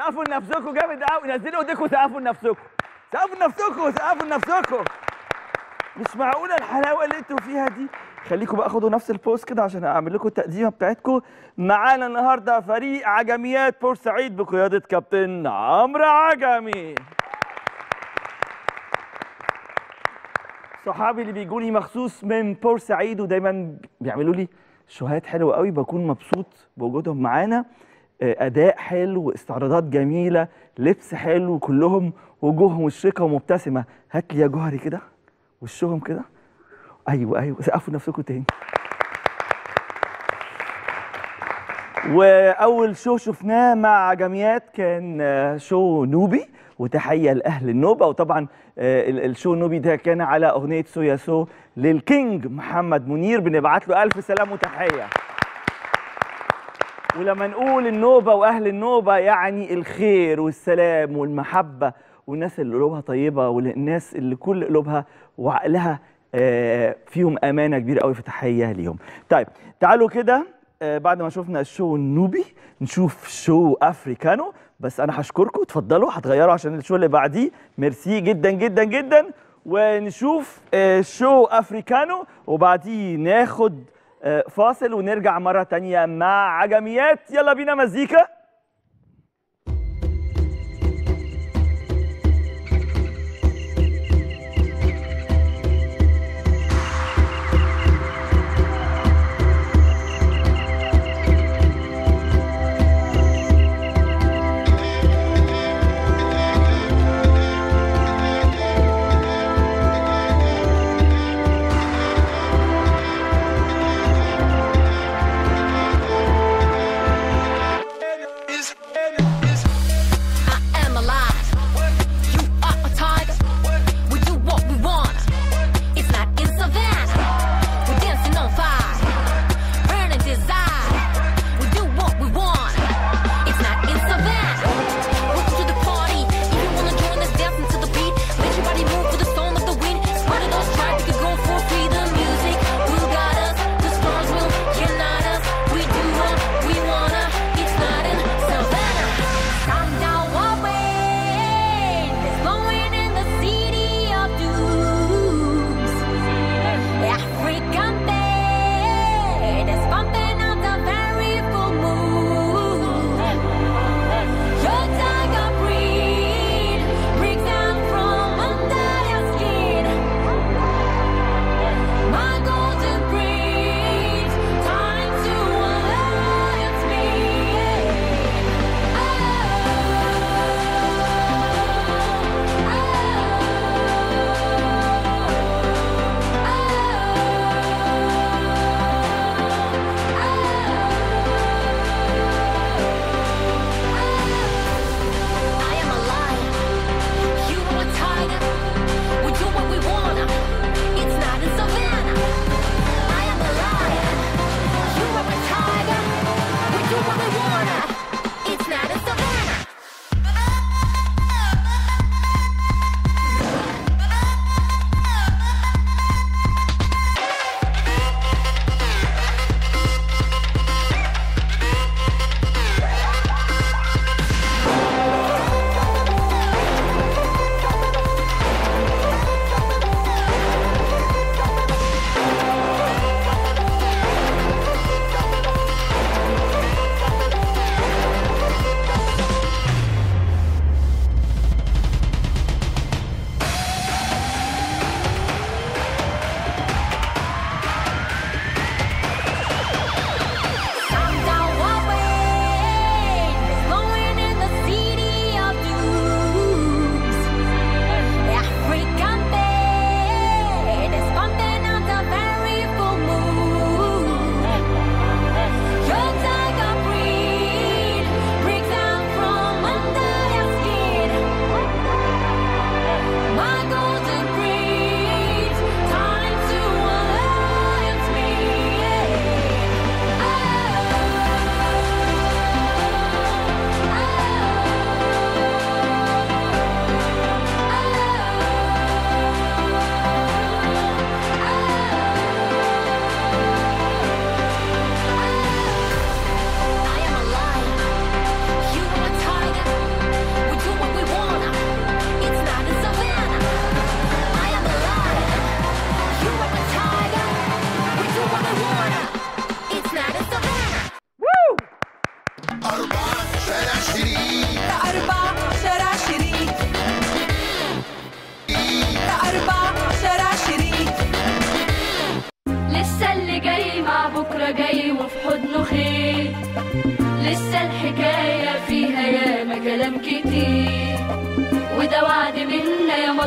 سقفوا لنفسكم جامد قوي نزلوا ايديكم سقفوا لنفسكم سقفوا لنفسكم سقفوا لنفسكم مش معقوله الحلاوه اللي انتوا فيها دي خليكم بقى خدوا نفس البوست كده عشان اعمل لكم التقديمه بتاعتكم معانا النهارده فريق عجميات بورسعيد بقياده كابتن عمرو عجمي صحابي اللي بيجوا لي مخصوص من بورسعيد ودايما بيعملوا لي شوهات حلوه قوي بكون مبسوط بوجودهم معانا آه، اداء حلو استعراضات جميله لبس حلو كلهم وجوههم مشرقه ومبتسمه هات لي يا جوهري كده وشهم كده ايوه ايوه سقفوا نفسكم تاني واول شو شفناه مع جمعيات كان آه، شو نوبي وتحيه لاهل النوبه وطبعا آه، ال- الشو النوبي ده كان على اغنيه سويا سو للكينج محمد منير بنبعت له الف سلام وتحيه ولما نقول النوبه واهل النوبه يعني الخير والسلام والمحبه والناس اللي قلوبها طيبه والناس اللي كل قلوبها وعقلها آه، فيهم امانه كبيره قوي في تحيه ليهم. طيب تعالوا كده آه، بعد ما شفنا الشو النوبي نشوف شو افريكانو بس انا هشكركم اتفضلوا هتغيروا عشان الشو اللي بعديه ميرسي جدا جدا جدا ونشوف آه، شو افريكانو وبعديه ناخد آه، فاصل ونرجع مرة تانية مع عجميات يلا بينا مزيكا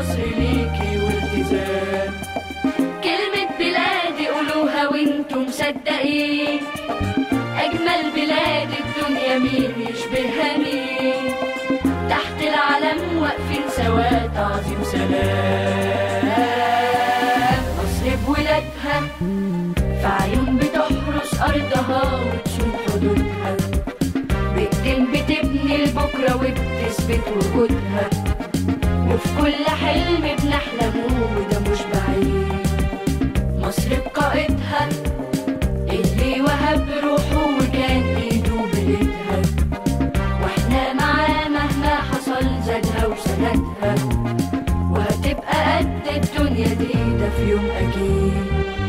مصر ليكي والتزام كلمة بلادي قولوها وانتم مصدقين أجمل بلاد الدنيا مين يشبهها مين تحت العلم واقفين سوا تعظيم سلام مصر بولادها في عيون بتحرس أرضها وتشوف حدودها بإيدين بتبني لبكرة وبتثبت وجودها وفي كل حلم بنحلمه وده مش بعيد مصر بقائدها اللي وهب روحه وكان ايده بلدها واحنا معاه مهما حصل زادها وسندها وهتبقى قد الدنيا دي ده في يوم اكيد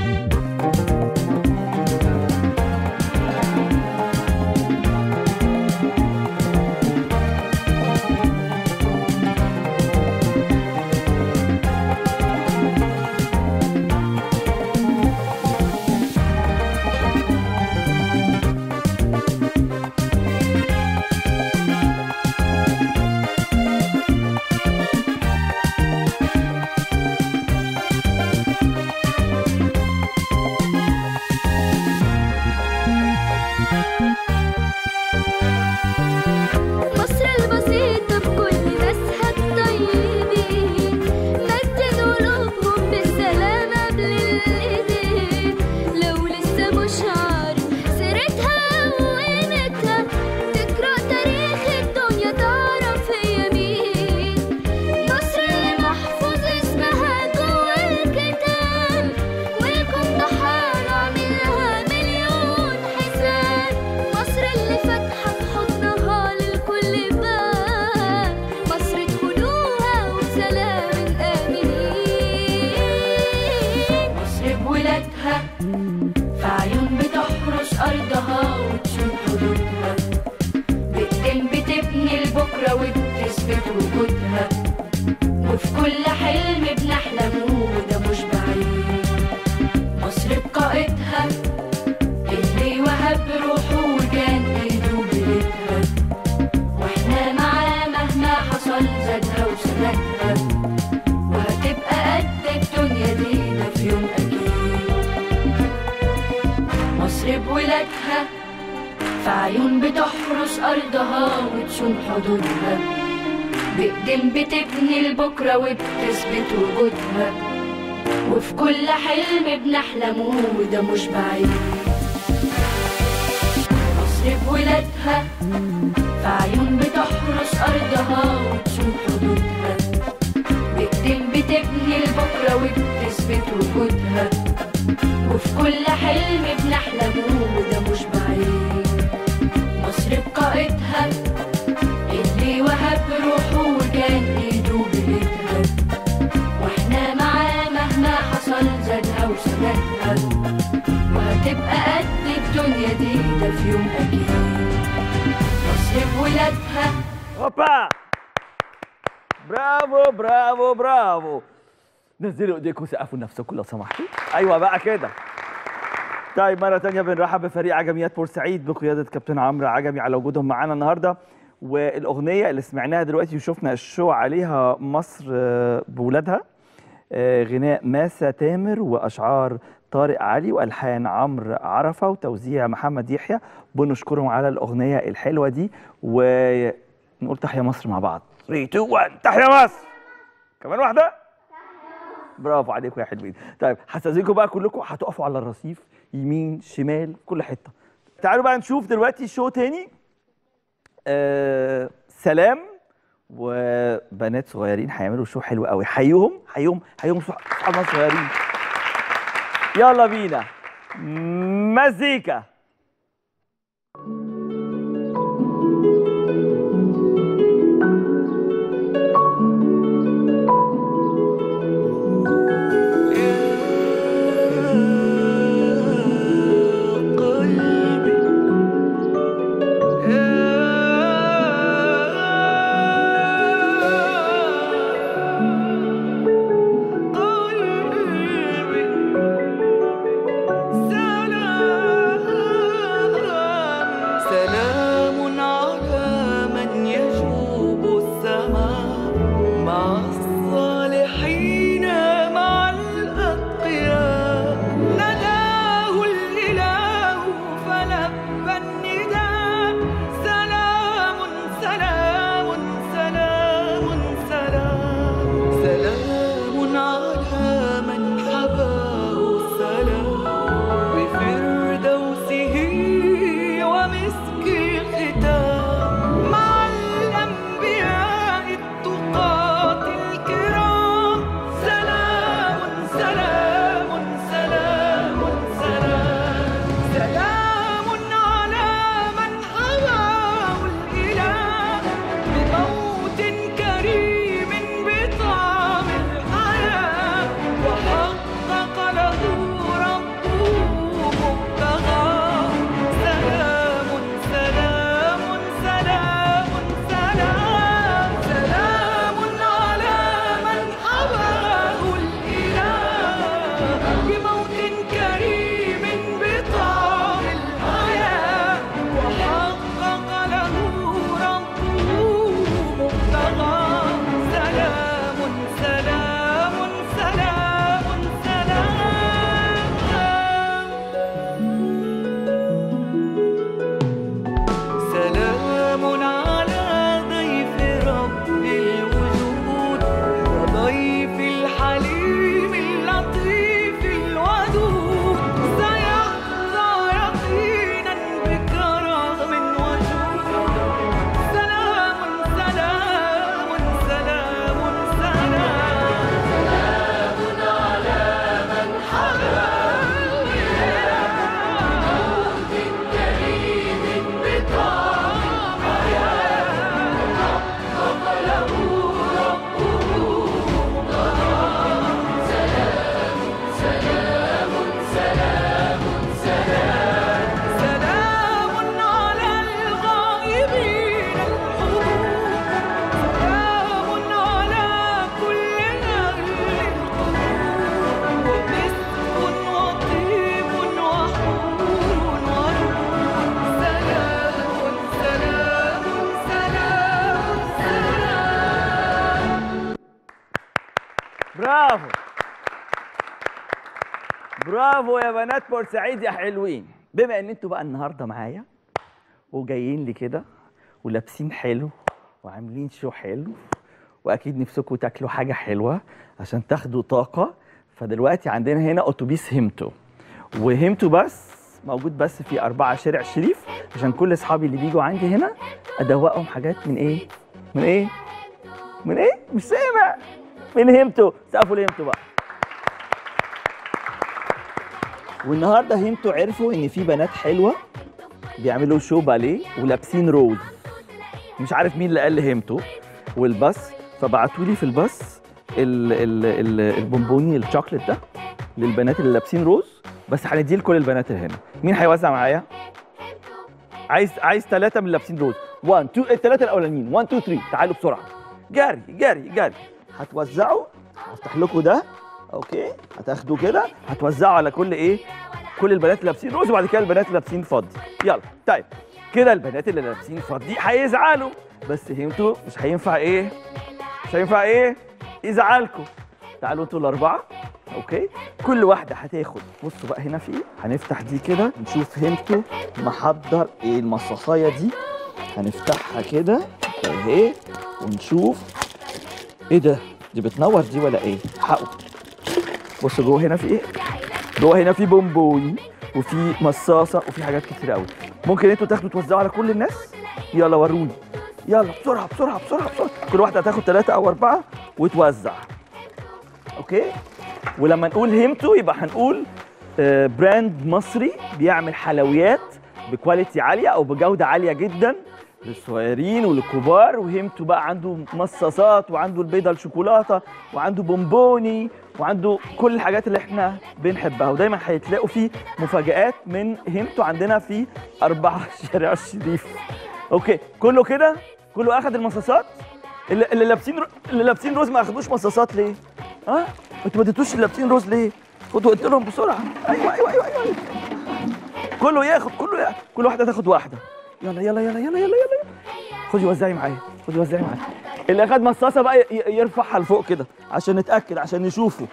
مصر البسيطة بكل ناسها الطيبين مجد قلوبهم بالسلامة بالإيدين لو لسه مش عارف سيرتها وقيمتها تقرأ تاريخ الدنيا تعرف هي مين مصر اللي محفوظ اسمها جوه الكتاب والكون ضحايا عاملها مليون حساب مصر اللي فاتحة في حضنها للكل باب مصر ادخلوها وبسلام آمنين مصر بولادها في عيون بتحرس أرضها وتشوف حدودها بإيدين بتبني لبكرة وبتثبت وجودها وفي كل حلم بنحلمه وده مش بعيد مصر بقائدها اللي وهب روحه وكان ايده بلدها واحنا معاه مهما حصل زادها وسندها وهتبقى قد الدنيا دي ده في يوم أكيد مصر بولادها في عيون بتحرس أرضها وتصون حدودها بإيدين بتبني لبكرة وبتثبت وجودها وفي كل حلم بنحلمه وده مش بعيد مصر بولادها في عيون بتحرس أرضها وتصون حدودها بإيدين بتبني لبكرة وبتثبت وجودها وفي كل حلم بنحلمه وده مش بعيد مصر بقائدها اللي وهب روحه وكان ايده بلدها واحنا معاه مهما حصل زادها وسندها وهتبقى قد الدنيا دي ده في يوم اكيد مصر بولادها هوبا برافو برافو برافو نزلوا ايديكم وسقفوا لنفسكم لو سمحتوا ايوه بقى كده طيب مرة تانية بنرحب بفريق عجميات بورسعيد بقيادة كابتن عمرو عجمي على وجودهم معانا النهاردة والأغنية اللي سمعناها دلوقتي وشفنا الشو عليها مصر آه، بولادها آه، غناء ماسة تامر وأشعار طارق علي وألحان عمرو عرفة وتوزيع محمد يحيى بنشكرهم على الأغنية الحلوة دي ونقول تحيا مصر مع بعض 3 2 1 تحيا مصر كمان واحدة برافو عليكم يا حلوين طيب هستاذنكم بقى كلكم هتقفوا على الرصيف يمين شمال كل حته تعالوا بقى نشوف دلوقتي شو تاني آه سلام وبنات صغيرين هيعملوا شو حلو قوي حيهم حيهم حيهم صحابنا صغيرين يلا بينا مزيكا قلبي سلام برافو يا بنات بورسعيد يا حلوين بما ان انتوا بقى النهارده معايا وجايين لي كده ولابسين حلو وعاملين شو حلو واكيد نفسكم تاكلوا حاجه حلوه عشان تاخدوا طاقه فدلوقتي عندنا هنا اتوبيس هيمتو وهيمتو بس موجود بس في أربعة شارع شريف عشان كل اصحابي اللي بيجوا عندي هنا ادوقهم حاجات من ايه من ايه من ايه مش سامع من هيمتو سقفوا لهيمتو بقى والنهارده هيمتو عرفوا ان في بنات حلوه بيعملوا شو باليه ولابسين روز مش عارف مين اللي قال لهمتو والباص فبعتوا لي في الباص ال ال ال البونبوني الشوكليت ده للبنات اللي لابسين روز بس هنديه لكل البنات اللي هنا مين هيوزع معايا عايز عايز ثلاثه من اللي لابسين روز 1 2 الثلاثه الاولانيين 1 2 3 تعالوا بسرعه جري جري جري هتوزعوا هفتح لكم ده اوكي هتاخدوا كده هتوزعوا على كل ايه كل البنات اللي لابسين روز وبعد كده البنات اللي لابسين فضي يلا طيب كده البنات اللي لابسين فضي هيزعلوا بس انتوا مش هينفع ايه مش هينفع ايه يزعلكم تعالوا انتوا الاربعه اوكي كل واحده هتاخد بصوا بقى هنا في ايه هنفتح دي كده نشوف هنتو محضر ايه المصاصايه دي هنفتحها كده اهي ونشوف ايه ده دي بتنور دي ولا ايه حقه بصوا جوه هنا في ايه جوه هنا في بونبوني وفي مصاصه وفي حاجات كتير قوي ممكن انتوا تاخدوا توزعوا على كل الناس يلا وروني يلا بسرعه بسرعه بسرعه بسرعه كل واحده هتاخد ثلاثه او اربعه وتوزع اوكي ولما نقول هيمتو يبقى هنقول آه، براند مصري بيعمل حلويات بكواليتي عاليه او بجوده عاليه جدا للصغيرين وللكبار وهيمتو بقى عنده مصاصات وعنده البيضه الشوكولاته وعنده بونبوني وعنده كل الحاجات اللي احنا بنحبها ودايما هيتلاقوا فيه مفاجآت من هيمتو عندنا في أربعة شارع الشريف اوكي كله كده كله اخد المصاصات اللي, اللي لابسين رو... اللي لابسين روز ما اخدوش مصاصات ليه؟ ها؟ انتوا ما اديتوش اللي لابسين روز ليه؟ خدوا قلت لهم بسرعه ايوه ايوه ايوه ايوه كله ياخد كله ياخد. كل واحده تاخد واحده يلا يلا يلا يلا يلا يلا خدي وزعي معايا خدي وزعي معايا اللي اخد مصاصه بقى ي- ي- يرفعها لفوق كده عشان نتاكد عشان نشوفه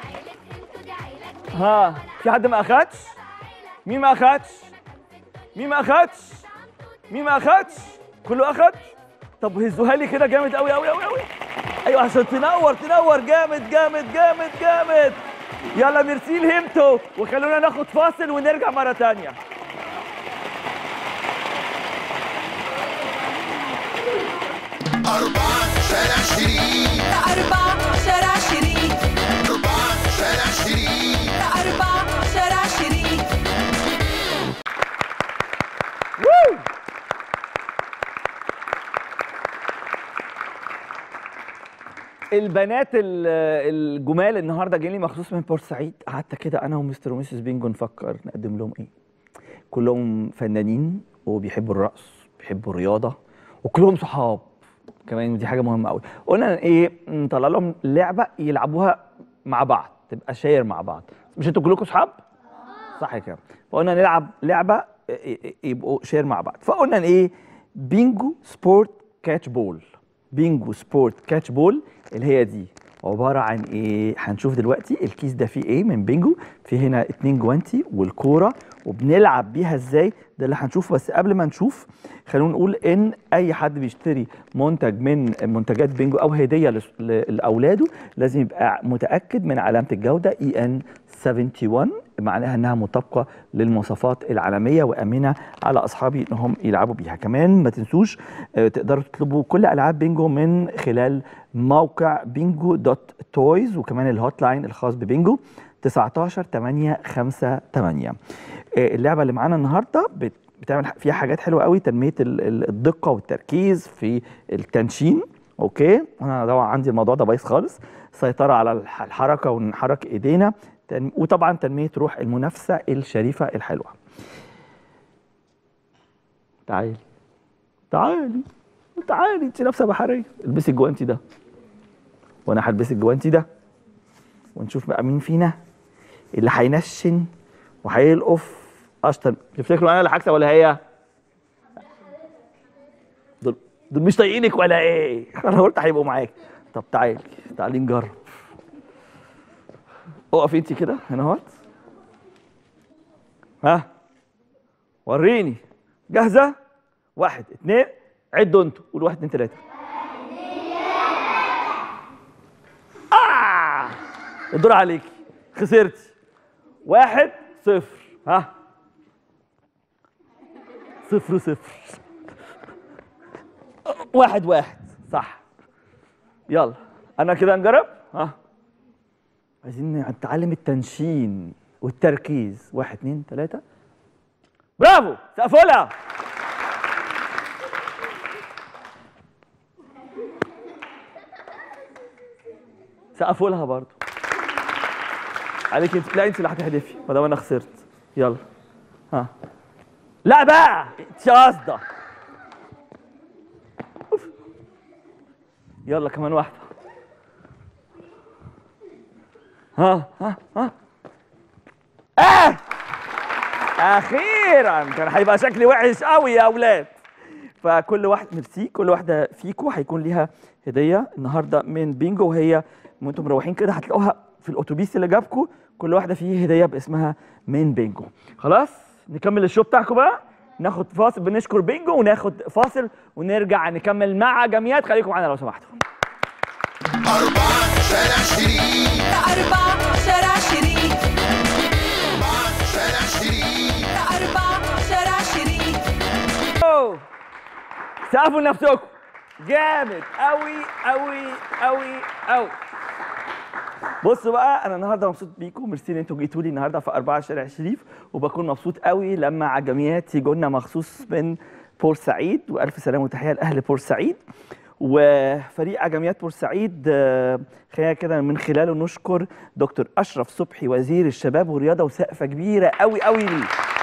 ها في حد ما اخدش مين ما اخدش مين ما اخدش مين ما اخدش كله اخد طب هزوها لي كده جامد قوي قوي قوي قوي ايوه عشان تنور تنور جامد جامد جامد جامد يلا ميرسي لهمتو وخلونا ناخد فاصل ونرجع مره تانية أربعة شارع شريف أربعة شارع شريف أربعة شارع شريف أربعة شارع شريف البنات ال- الجمال النهارده جايين لي مخصوص من بورسعيد قعدت كده انا ومستر وميسيس بينجو نفكر نقدم لهم ايه كلهم فنانين وبيحبوا الرقص بيحبوا الرياضه وكلهم صحاب كمان دي حاجه مهمه قوي قلنا ايه نطلع لهم لعبه يلعبوها مع بعض تبقى شاير مع بعض مش انتوا كلكم صحاب صح كده فقلنا نلعب لعبه ي- ي- يبقوا شير مع بعض فقلنا ايه بينجو سبورت كاتش بول بينجو سبورت كاتش بول اللي هي دي عباره عن ايه هنشوف دلوقتي الكيس ده فيه ايه من بينجو في هنا اتنين جوانتي والكوره وبنلعب بيها ازاي ده اللي هنشوفه بس قبل ما نشوف خلونا نقول ان اي حد بيشتري منتج من منتجات بينجو او هديه لس- ل- لاولاده لازم يبقى متاكد من علامه الجوده اي ان 71 معناها انها مطابقه للمواصفات العالميه وامنه على اصحابي انهم يلعبوا بيها كمان ما تنسوش آه، تقدروا تطلبوا كل العاب بينجو من خلال موقع بينجو دوت تويز وكمان الهوت لاين الخاص ببينجو 19 8 5 8 اللعبه اللي معانا النهارده بت- بتعمل ح- فيها حاجات حلوه قوي تنميه ال- ال- الدقه والتركيز في التنشين اوكي انا طبعا عندي الموضوع ده بايظ خالص سيطره على الح- الحركه ونحرك ايدينا تن- وطبعا تنميه روح المنافسه الشريفه الحلوه تعالي تعالي تعالي انت لابسه بحريه البسي الجوانتي ده وانا هلبس الجوانتي ده ونشوف بقى مين فينا اللي هينشن وهيلقف اشطر تفتكروا انا اللي هكسب ولا هي؟ دول دول مش طايقينك ولا ايه؟ انا قلت هيبقوا معاك طب تعالي تعالي نجرب اقفي انت كده هنا اهوت ها وريني جاهزه واحد اتنين عدوا انتوا قولوا واحد اتنين تلاته آه الدور عليكي خسرتي واحد صفر ها صفر صفر واحد واحد صح يلا انا كده نجرب ها عايزين نتعلم التنشين والتركيز واحد اتنين تلاتة برافو سقفوا لها سقفوا لها برضو عليك انت لا انت اللي هتحدفي ما دام انا خسرت يلا ها لا بقى انت قاصده أوف. يلا كمان واحده ها ها ها اه اخيرا كان هيبقى شكلي وحش قوي يا اولاد فكل واحد ميرسي كل واحده فيكم هيكون ليها هديه النهارده من بينجو وهي وانتم مروحين كده هتلاقوها في الاتوبيس اللي جابكم كل واحده فيه هديه باسمها من بينجو خلاص نكمل الشو بتاعكم بقى ناخد فاصل بنشكر بينجو وناخد فاصل ونرجع نكمل مع جميات خليكم معانا لو سمحتوا أربعة شارع شريك أربعة شارع شريك أربعة شارع شريك أربعة شارع شريك أوه. سقفوا لنفسكم جامد قوي قوي قوي قوي بصوا بقى انا النهارده مبسوط بيكم ميرسي ان انتوا جيتوا لي النهارده في 4 شارع شريف وبكون مبسوط قوي لما عجميات يجوا لنا مخصوص من بورسعيد والف سلامه وتحيه لاهل بورسعيد وفريق عجميات بورسعيد آه، خلينا كده من خلاله نشكر دكتور اشرف صبحي وزير الشباب والرياضه وسقفه كبيره قوي قوي ليه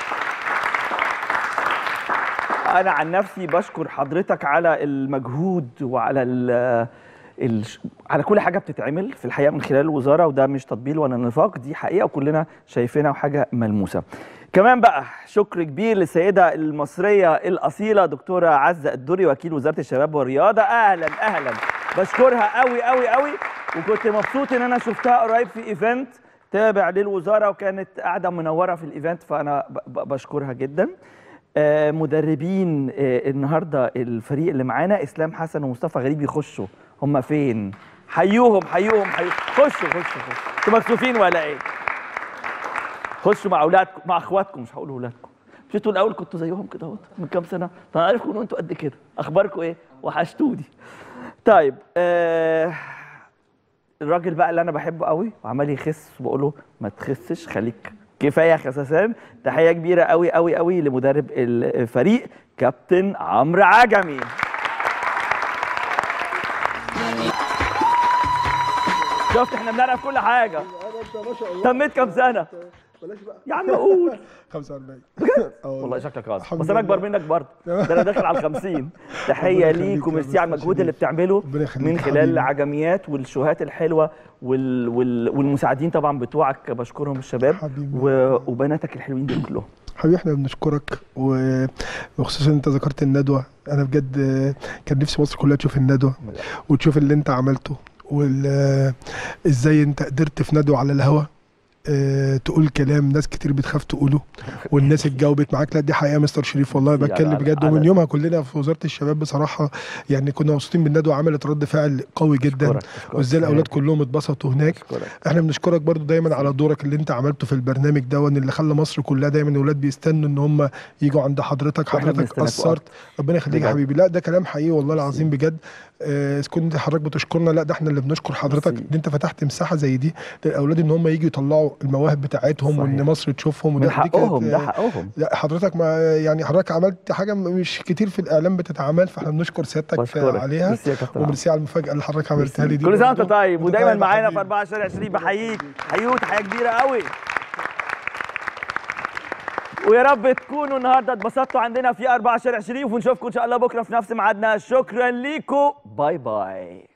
انا عن نفسي بشكر حضرتك على المجهود وعلى ال ال على كل حاجه بتتعمل في الحقيقه من خلال الوزاره وده مش تطبيل ولا نفاق دي حقيقه وكلنا شايفينها وحاجه ملموسه كمان بقى شكر كبير للسيده المصريه الاصيله دكتوره عزه الدري وكيل وزاره الشباب والرياضه اهلا اهلا بشكرها قوي قوي قوي وكنت مبسوط ان انا شفتها قريب في ايفنت تابع للوزاره وكانت قاعده منوره في الايفنت فانا ب- ب- بشكرها جدا آه، مدربين آه، النهارده الفريق اللي معانا اسلام حسن ومصطفى غريب يخشوا هم فين حيوهم حيوهم حيوهم خشوا خشوا خشوا انتوا مكسوفين ولا ايه خشوا مع اولادكم مع اخواتكم مش هقول اولادكم مش انتوا الاول كنتوا زيهم كده اهوت من كام سنه طب انا عارفكم ان انتوا قد كده اخباركم ايه وحشتوني طيب آه الراجل بقى اللي انا بحبه قوي وعمال يخس وبقول له ما تخسش خليك كفايه خسسان تحيه كبيره قوي قوي قوي لمدرب الفريق كابتن عمرو عجمي شفت احنا بنعرف كل حاجه تميت كام سنه يا عم قول 45 والله شكلك راضي الحمد بس انا اكبر لله. منك برضه ده انا داخل على ال 50 تحيه ربنا ليك يخليك وميرسي يا على مستر المجهود اللي شريف. بتعمله ربنا يخليك من يا خلال حبيبي. العجميات والشوهات الحلوه وال... وال... والمساعدين طبعا بتوعك بشكرهم الشباب حبيبي. و... وبناتك الحلوين دول كلهم حبيبي احنا بنشكرك و- وخصوصا انت ذكرت الندوه انا بجد كان نفسي مصر كلها تشوف الندوه وتشوف اللي انت عملته وازاي انت قدرت في ندوه على الهوا اه، تقول كلام ناس كتير بتخاف تقوله والناس اتجاوبت معاك لا دي حقيقه يا مستر شريف والله على- بتكلم بجد على- ومن يومها كلنا في وزاره الشباب بصراحه يعني كنا مبسوطين بالندوه عملت رد فعل قوي جدا أشكرك، أشكرك. وازاي الاولاد كلهم اتبسطوا هناك أشكرك. احنا بنشكرك برضو دايما على دورك اللي انت عملته في البرنامج ده اللي خلى مصر كلها دايما الاولاد بيستنوا ان هم يجوا عند حضرتك وإحنا حضرتك بنستناك اثرت ربنا يخليك بجد. يا حبيبي لا ده كلام حقيقي والله العظيم بجد آه، إذا كنت حضرتك بتشكرنا لا ده احنا اللي بنشكر حضرتك ميرسي. ان انت فتحت مساحه زي دي للاولاد ان هم يجوا يطلعوا المواهب بتاعتهم وان صحيح. مصر تشوفهم من دي كانت، حقهم ده آه، حقهم لا حضرتك ما يعني حضرتك عملت حاجه مش كتير في الاعلام بتتعمل فاحنا بنشكر سيادتك بشكرك. عليها ميرسي يا كابتن عمرو. وميرسي على المفاجاه اللي حضرتك عملتها لي دي كل سنه وانت برضو. طيب وأنت ودايما طيب يا معانا في حبيبي. 4 شارع 20 بحييك حيوت حياه كبيره قوي ويا رب تكونوا النهارده اتبسطتوا عندنا في 4 شارع شريف ونشوفكم ان شاء الله بكره في نفس ميعادنا شكرا ليكم باي باي